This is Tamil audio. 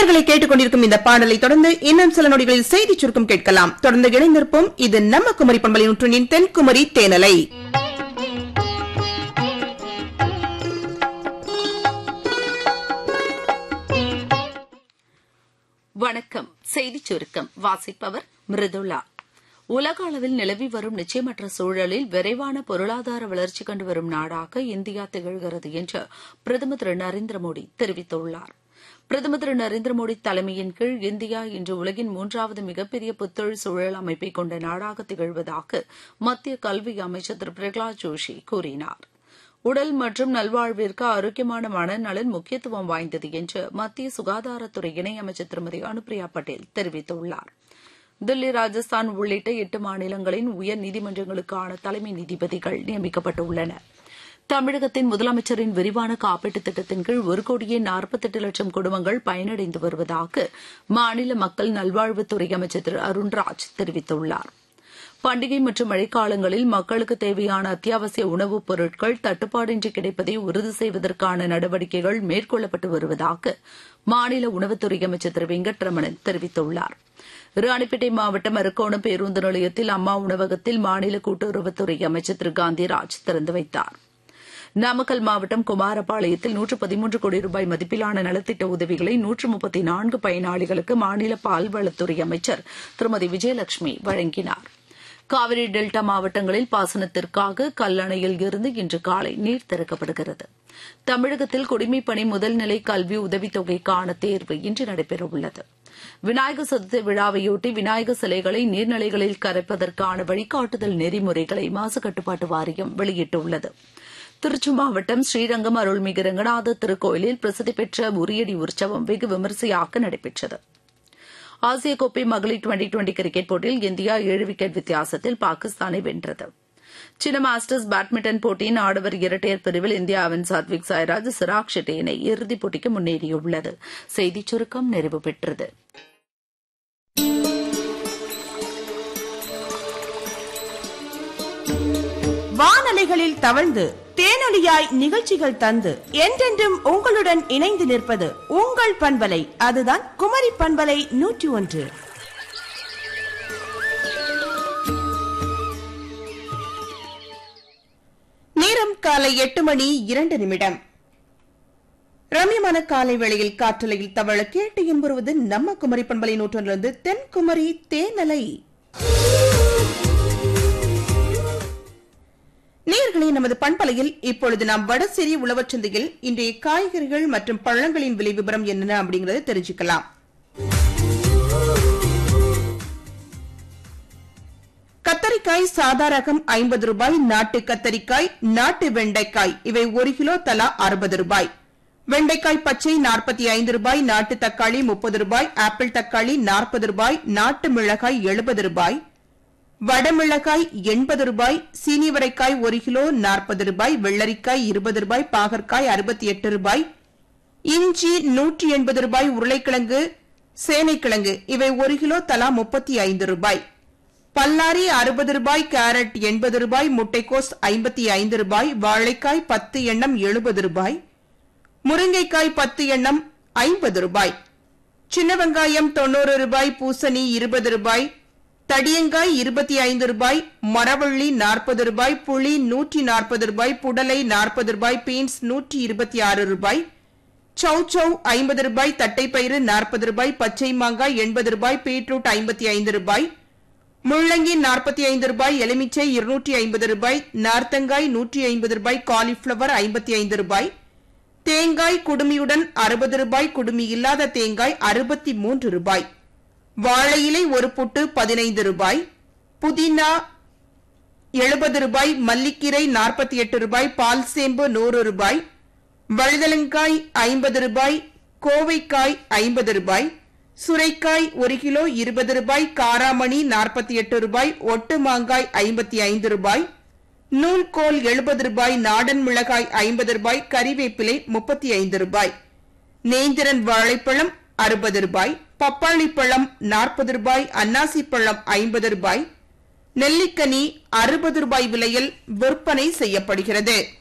நேர்களை கேட்டுக்கொண்டிருக்கும் இந்த பாடலை தொடர்ந்து இன்னும் சில நொடிகளில் செய்தி சுருக்கம் கேட்கலாம் தொடர்ந்து இணைந்திருப்போம் இது நம்ம குமரி பண்பலை நூற்றினின் தென்குமரி தேனலை வணக்கம் செய்திச் சுருக்கம் வாசிப்பவர் மிருதுளா உலக அளவில் நிலவி வரும் நிச்சயமற்ற சூழலில் விரைவான பொருளாதார வளர்ச்சி கண்டு வரும் நாடாக இந்தியா திகழ்கிறது என்று பிரதமர் திரு நரேந்திர மோடி தெரிவித்துள்ளார் பிரதமர் திரு நரேந்திர மோடி தலைமையின் கீழ் இந்தியா இன்று உலகின் மூன்றாவது மிகப்பெரிய புத்தொழில் சூழல் அமைப்பை கொண்ட நாடாக திகழ்வதாக மத்திய கல்வி அமைச்சர் திரு பிரகலாத் ஜோஷி கூறினார் உடல் மற்றும் நல்வாழ்விற்கு ஆரோக்கியமான மனநலன் முக்கியத்துவம் வாய்ந்தது என்று மத்திய சுகாதாரத்துறை இணையமைச்சர் திருமதி அனுப்பிரியா பட்டேல் தெரிவித்துள்ளார் தில்லி ராஜஸ்தான் உள்ளிட்ட எட்டு மாநிலங்களின் உயர் நீதிமன்றங்களுக்கான தலைமை நீதிபதிகள் நியமிக்கப்பட்டுள்ளனர் தமிழகத்தின் முதலமைச்சரின் விரிவான காப்பீட்டுத் திட்டத்தின் கீழ் ஒரு கோடியே நாற்பத்தெட்டு லட்சம் குடும்பங்கள் பயனடைந்து வருவதாக மாநில மக்கள் நல்வாழ்வுத்துறை அமைச்சர் திரு அருண்ராஜ் தெரிவித்துள்ளார் பண்டிகை மற்றும் மழைக்காலங்களில் மக்களுக்கு தேவையான அத்தியாவசிய உணவுப் பொருட்கள் தட்டுப்பாடின்றி கிடைப்பதை உறுதி செய்வதற்கான நடவடிக்கைகள் மேற்கொள்ளப்பட்டு வருவதாக மாநில உணவுத்துறை அமைச்சர் திரு வெங்கட்ரமணன் தெரிவித்துள்ளார் ராணிப்பேட்டை மாவட்டம் அரக்கோணம் பேருந்து நிலையத்தில் அம்மா உணவகத்தில் மாநில கூட்டுறவுத்துறை அமைச்சர் திரு காந்திராஜ் திறந்து வைத்தார் நாமக்கல் மாவட்டம் குமாரபாளையத்தில் நூற்று பதிமூன்று கோடி ரூபாய் மதிப்பிலான நலத்திட்ட உதவிகளை நூற்று முப்பத்தி நான்கு பயனாளிகளுக்கு மாநில பால்வளத்துறை அமைச்சர் திருமதி விஜயலட்சுமி வழங்கினார் காவிரி டெல்டா மாவட்டங்களில் பாசனத்திற்காக கல்லணையில் இருந்து இன்று காலை நீர் திறக்கப்படுகிறது தமிழகத்தில் குடிமைப் பணி முதல்நிலை கல்வி உதவித்தொகைக்கான தேர்வு இன்று நடைபெறவுள்ளது விநாயகர் சதுர்த்தி விழாவையொட்டி விநாயகர் சிலைகளை நீர்நிலைகளில் கரைப்பதற்கான வழிகாட்டுதல் நெறிமுறைகளை மாசு கட்டுப்பாட்டு வாரியம் வெளியிட்டுள்ளது திருச்சி மாவட்டம் ஸ்ரீரங்கம் அருள்மிகு ரங்கநாதர் திருக்கோயிலில் பிரசித்தி பெற்ற உரியடி உற்சவம் வெகு விமரிசையாக நடைபெற்றது ஆசிய கோப்பை மகளிர் டுவெண்டி டுவெண்டி கிரிக்கெட் போட்டியில் இந்தியா ஏழு விக்கெட் வித்தியாசத்தில் பாகிஸ்தானை வென்றது சின்ன மாஸ்டர்ஸ் பேட்மிண்டன் போட்டியின் ஆடவர் இரட்டையர் பிரிவில் இந்தியாவின் சாத்விக் சாய்ராஜ் சிராக் ஷெட்டி இணை இறுதிப் போட்டிக்கு முன்னேறியுள்ளது செய்திச் சுருக்கம் நிறைவு பெற்றது வானலைகளில் தவழ்ந்து தேனொலியாய் நிகழ்ச்சிகள் தந்து என்றென்றும் உங்களுடன் இணைந்து நிற்பது உங்கள் பண்பலை அதுதான் குமரி பண்பலை நூற்றி ஒன்று நேரம் காலை எட்டு மணி இரண்டு நிமிடம் ரம்யமான காலை வேளையில் காற்றலையில் தவழ கேட்டு என்புறுவது நம்ம குமரி பண்பலை நூற்றொன்றிலிருந்து தென்குமரி தேனலை நேயர்களே நமது பண்பலையில் இப்பொழுது நாம் வடசேரி உழவச்சந்தையில் இன்றைய காய்கறிகள் மற்றும் பழங்களின் விலை விவரம் என்னென்ன அப்படிங்கறத தெரிஞ்சுக்கலாம் கத்தரிக்காய் சாதாரகம் ஐம்பது ரூபாய் நாட்டு கத்தரிக்காய் நாட்டு வெண்டைக்காய் இவை ஒரு கிலோ தலா அறுபது ரூபாய் வெண்டைக்காய் பச்சை நாற்பத்தி ஐந்து ரூபாய் நாட்டு தக்காளி முப்பது ரூபாய் ஆப்பிள் தக்காளி நாற்பது ரூபாய் நாட்டு மிளகாய் எழுபது ரூபாய் வடமிளகாய் எண்பது ரூபாய் சீனிவரைக்காய் ஒரு கிலோ நாற்பது ரூபாய் வெள்ளரிக்காய் இருபது ரூபாய் பாகற்காய் அறுபத்தி எட்டு ரூபாய் இஞ்சி நூற்றி எண்பது ரூபாய் உருளைக்கிழங்கு சேனைக்கிழங்கு இவை ஒரு கிலோ தலா முப்பத்தி ஐந்து ரூபாய் பல்லாரி அறுபது ரூபாய் கேரட் எண்பது ரூபாய் முட்டைக்கோஸ் ஐம்பத்தி ஐந்து ரூபாய் வாழைக்காய் பத்து எண்ணம் எழுபது ரூபாய் முருங்கைக்காய் பத்து எண்ணம் ஐம்பது ரூபாய் சின்ன வெங்காயம் தொண்ணூறு ரூபாய் பூசணி இருபது ரூபாய் தடியங்காய் இருபத்தி ஐந்து ரூபாய் மரவள்ளி நாற்பது ரூபாய் புளி நூற்றி நாற்பது ரூபாய் புடலை நாற்பது ரூபாய் பீன்ஸ் நூற்றி இருபத்தி ஆறு ரூபாய் சௌ சௌ ஐம்பது ரூபாய் தட்டைப்பயிறு நாற்பது ரூபாய் பச்சை மாங்காய் எண்பது ரூபாய் பீட்ரூட் ஐம்பத்தி ஐந்து ரூபாய் முள்ளங்கி நாற்பத்தி ஐந்து ரூபாய் எலுமிச்சை இருநூற்றி ஐம்பது ரூபாய் நார்த்தங்காய் நூற்றி ஐம்பது ரூபாய் காலிஃபிளவர் ஐம்பத்தி ஐந்து ரூபாய் தேங்காய் குடுமியுடன் அறுபது ரூபாய் குடுமி இல்லாத தேங்காய் அறுபத்தி மூன்று ரூபாய் வாழை இலை ஒரு புட்டு பதினைந்து ரூபாய் புதினா எழுபது ரூபாய் மல்லிக்கீரை நாற்பத்தி எட்டு ரூபாய் பால் சேம்பு நூறு ரூபாய் வழுதலங்காய் ஐம்பது ரூபாய் கோவைக்காய் ஐம்பது ரூபாய் சுரைக்காய் ஒரு கிலோ இருபது ரூபாய் காராமணி நாற்பத்தி எட்டு ரூபாய் ஒட்டு மாங்காய் ஐம்பத்தி ஐந்து ரூபாய் நூல்கோல் எழுபது ரூபாய் நாடன் மிளகாய் ஐம்பது ரூபாய் கறிவேப்பிலை முப்பத்தி ஐந்து ரூபாய் நேந்திரன் வாழைப்பழம் அறுபது ரூபாய் பப்பாளி பழம் நாற்பது ரூபாய் அன்னாசி பழம் ஐம்பது ரூபாய் நெல்லிக்கனி அறுபது ரூபாய் விலையில் விற்பனை செய்யப்படுகிறது